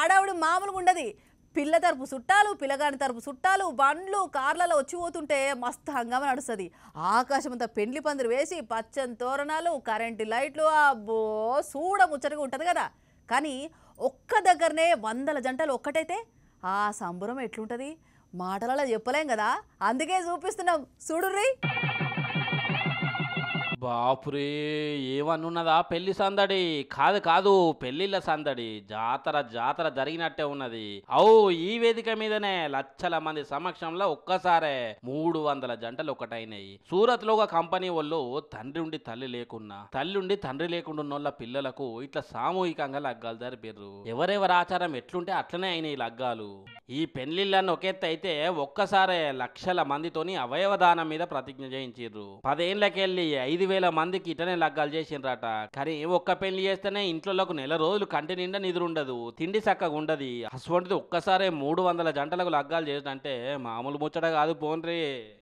హడావుడి మామూలుగా ఉండదు పిల్ల తరపు చుట్టాలు పిల్లగాని తరపు చుట్టాలు బండ్లు కార్లలో వచ్చి పోతుంటే మస్తు హంగామా నడుస్తుంది ఆకాశం అంతా పెండ్లి పందిరి వేసి పచ్చని తోరణాలు కరెంటు లైట్లు అబ్బో చూడ ముచ్చటగా ఉంటుంది కదా కానీ ఒక్క దగ్గరనే వందల జంటలు ఒక్కటైతే ఆ సంబరం ఎట్లుంటుంది మాటలలో చెప్పలేం కదా అందుకే చూపిస్తున్నాం చూడుర్రీ బాపురే ఏమన్నున్నదా పెళ్లి సందడి కాదు కాదు పెళ్లిళ్ళ సందడి జాతర జాతర జరిగినట్టే ఉన్నది అవు ఈ వేదిక మీదనే లక్షల మంది సమక్షంలో ఒక్కసారే మూడు వందల జంటలు ఒకటైనాయి సూరత్ లో ఒక కంపెనీ వాళ్ళు తండ్రి ఉండి తల్లి లేకున్నా తల్లి ఉండి తండ్రి లేకుండా ఉన్నోళ్ళ పిల్లలకు ఇట్లా సామూహికంగా లగ్గాలు జరిపారు ఎవరెవరి ఆచారం ఎట్లుంటే అట్లనే అయినాయి లగ్గాలు ఈ పెళ్లిళ్ళని ఒకెత్త అయితే ఒక్కసారే లక్షల మందితోని అవయవదానం మీద ప్రతిజ్ఞ చేయించారు పదేళ్లకెళ్ళి ఐదు వేల మందికి ఇటనే లగ్గాలు చేసిండ్రట కానీ ఒక్క పెళ్లి చేస్తేనే ఇంట్లోకి నెల రోజులు కంటి నిండా నిద్ర ఉండదు తిండి చక్కగా ఉండదు అటువంటిది ఒక్కసారే మూడు వందల జంటలకు లగ్గాలు చేసినంటే మామూలు ముచ్చట కాదు పోన్రీ